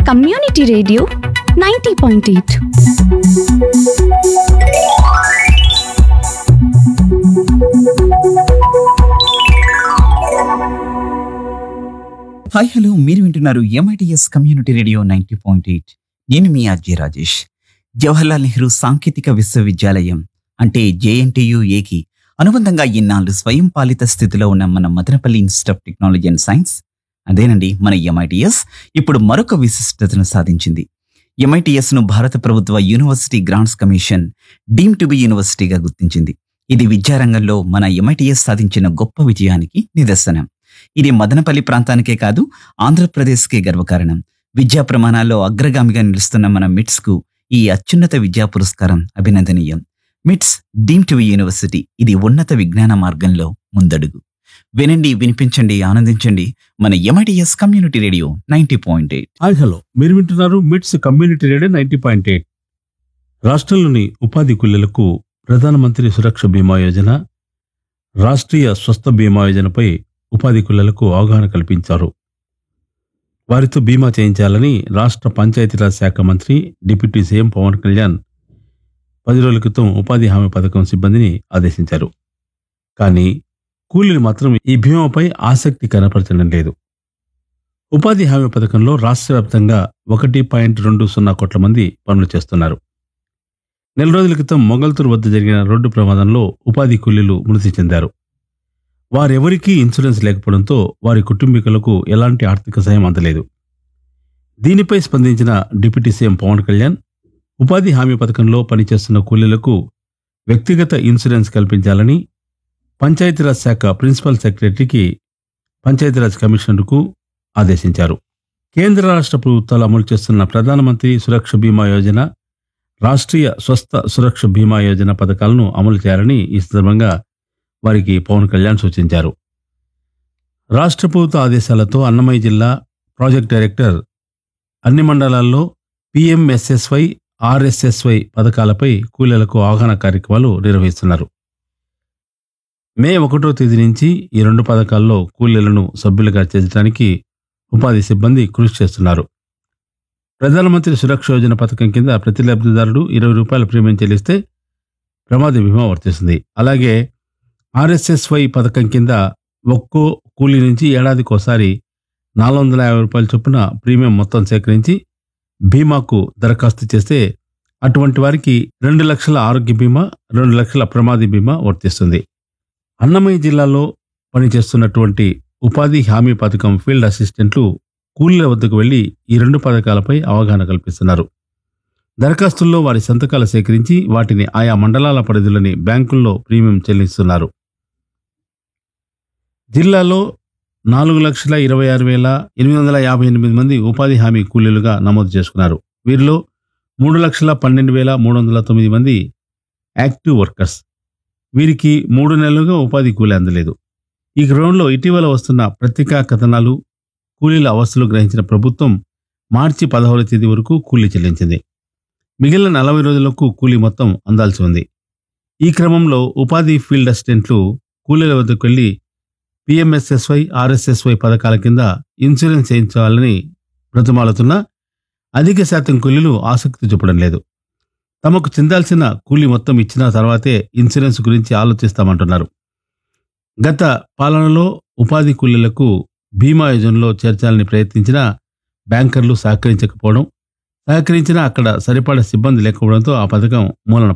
community radio ninety point eight hi hello మీరు వింటున్నారు MITS community radio ninety point eight నేను మీ అజయ్ రాజేష్ జవహర్లాల్ నెహ్రూ సాంకేతిక విశ్వవిద్యాలయం అంటే జేఎన్టీయు ఏకి అనుబంధంగా ఇన్నాళ్ళు స్వయం పాలిత స్థితిలో ఉన్న మన Madanapalle institute of technology and science అదేనండి మన ఎంఐటిఎస్ ఇప్పుడు మరొక విశిష్టతను సాధించింది ఎంఐటిఎస్ ను భారత ప్రభుత్వ university grants commission deem to be యూనివర్సిటీగా గుర్తించింది ఇది విద్యారంగంలో మన ఎంఐటిఎస్ సాధించిన గొప్ప విజయానికి నిదర్శనం ఇది మదనపల్లి ప్రాంతానికే కాదు ఆంధ్రప్రదేశ్కే గర్వకారణం విద్యా ప్రమాణాల్లో అగ్రగామిగా నిలుస్తున్న మన మిట్స్ కు ఈ అత్యున్నత విద్యా పురస్కారం అభినందనీయం మిట్స్ డీమ్ టు యూనివర్సిటీ ఇది ఉన్నత విజ్ఞాన మార్గంలో ముందడుగు వినండి వినిపించండి ఆనందించండి మన MITS community radio ninety point eight hi hello మీరు వింటున్నారు MITS community radio ninety point eight రాష్ట్రంలోని ఉపాధి కూలీలకు ప్రధానమంత్రి సురక్ష బీమా యోజన రాష్ట్రీయ స్వస్థ బీమా యోజనపై ఉపాధి కూలీలకు అవగాహన కల్పించారు వారితో బీమా చేయించాలని రాష్ట్ర పంచాయతీరాజ్ శాఖ మంత్రి డిప్యూటీ సీఎం పవన్ కళ్యాణ్ పది రోజుల క్రితం ఉపాధి హామీ పథకం సిబ్బందిని ఆదేశించారు కానీ కూలీలు మాత్రం ఈ బీమాపై ఆసక్తి కనపరచడం లేదు ఉపాధి హామీ పథకంలో రాష్ట్ర వ్యాప్తంగా ఒకటి పాయింట్ రెండు సున్నా కోట్ల మంది పనులు చేస్తున్నారు నెల రోజుల క్రితం మొగల్తూరు వద్ద జరిగిన రోడ్డు ప్రమాదంలో ఉపాధి కూలీలు మృతి చెందారు వారెవరికీ ఇన్సూరెన్స్ లేకపోవడంతో వారి కుటుంబీకులకు ఎలాంటి ఆర్థిక సాయం అందలేదు దీనిపై స్పందించిన డిప్యూటీ సీఎం పవన్ కళ్యాణ్ ఉపాధి హామీ పథకంలో పనిచేస్తున్న కూలీలకు వ్యక్తిగత ఇన్సూరెన్స్ కల్పించాలని పంచాయతీరాజ్ శాఖ ప్రిన్సిపల్ సెక్రటరీకి పంచాయతీరాజ్ కమిషనర్కు ఆదేశించారు కేంద్ర రాష్ట్ర ప్రభుత్వాలు అమలు చేస్తున్న ప్రధానమంత్రి సురక్ష బీమా యోజన రాష్ట్రీయ స్వస్థ సురక్ష బీమా యోజన పథకాలను అమలు చేయాలని ఈ సందర్భంగా వారికి పవన్ కళ్యాణ్ సూచించారు రాష్ట్ర ప్రభుత్వ ఆదేశాలతో అన్నమయ్య జిల్లా ప్రాజెక్ట్ డైరెక్టర్ అన్ని మండలాల్లో పిఎంఎస్ఎస్వై ఆర్ఎస్ఎస్వై పథకాలపై కూలీలకు అవగాహన కార్యక్రమాలు నిర్వహిస్తున్నారు మే ఒకటో తేదీ నుంచి ఈ రెండు పథకాల్లో కూలీలను సభ్యులుగా చేర్చడానికి ఉపాధి సిబ్బంది కృషి చేస్తున్నారు ప్రధానమంత్రి సురక్ష యోజన పథకం కింద ప్రతి లబ్ధిదారుడు ఇరవై రూపాయల ప్రీమియం చెల్లిస్తే ప్రమాద బీమా వర్తిస్తుంది అలాగే ఆర్ఎస్ఎస్వై పథకం కింద ఒక్కో కూలీ నుంచి ఏడాదికోసారి నాలుగు వందల యాభై రూపాయల చొప్పున ప్రీమియం మొత్తం సేకరించి బీమాకు దరఖాస్తు చేస్తే అటువంటి వారికి రెండు లక్షల ఆరోగ్య బీమా రెండు లక్షల ప్రమాద బీమా వర్తిస్తుంది అన్నమయ్య జిల్లాలో పనిచేస్తున్నటువంటి ఉపాధి హామీ పథకం ఫీల్డ్ అసిస్టెంట్లు కూలీల వద్దకు వెళ్లి ఈ రెండు పథకాలపై అవగాహన కల్పిస్తున్నారు దరఖాస్తుల్లో వారి సంతకాలు సేకరించి వాటిని ఆయా మండలాల పరిధిలోని బ్యాంకుల్లో ప్రీమియం చెల్లిస్తున్నారు జిల్లాలో నాలుగు లక్షల ఇరవై ఆరు వేల ఎనిమిది వందల యాభై ఎనిమిది మంది ఉపాధి హామీ కూలీలుగా నమోదు చేసుకున్నారు వీరిలో మూడు లక్షల పన్నెండు వేల మూడు వందల తొమ్మిది మంది యాక్టివ్ వర్కర్స్ వీరికి మూడు నెలలుగా ఉపాధి కూలీ అందలేదు ఈ క్రమంలో ఇటీవల వస్తున్న పత్రికా కథనాలు కూలీల అవస్థలు గ్రహించిన ప్రభుత్వం మార్చి పదహారవ తేదీ వరకు కూలీ చెల్లించింది మిగిలిన నలభై రోజులకు కూలీ మొత్తం అందాల్సి ఉంది ఈ క్రమంలో ఉపాధి ఫీల్డ్ అసిస్టెంట్లు కూలీల వద్దకు వెళ్లి పిఎంఎస్ఎస్వై ఆర్ఎస్ఎస్వై పథకాల కింద ఇన్సూరెన్స్ చేయించాలని బ్రతిమాలుతున్నా అధిక శాతం కూలీలు ఆసక్తి చూపడం లేదు తమకు చెందాల్సిన కూలీ మొత్తం ఇచ్చిన తర్వాతే ఇన్సూరెన్స్ గురించి ఆలోచిస్తామంటున్నారు గత పాలనలో ఉపాధి కూలీలకు బీమా యోజనలో చేర్చాలని ప్రయత్నించినా బ్యాంకర్లు సహకరించకపోవడం సహకరించినా అక్కడ సరిపడా సిబ్బంది లేకపోవడంతో ఆ పథకం మూలన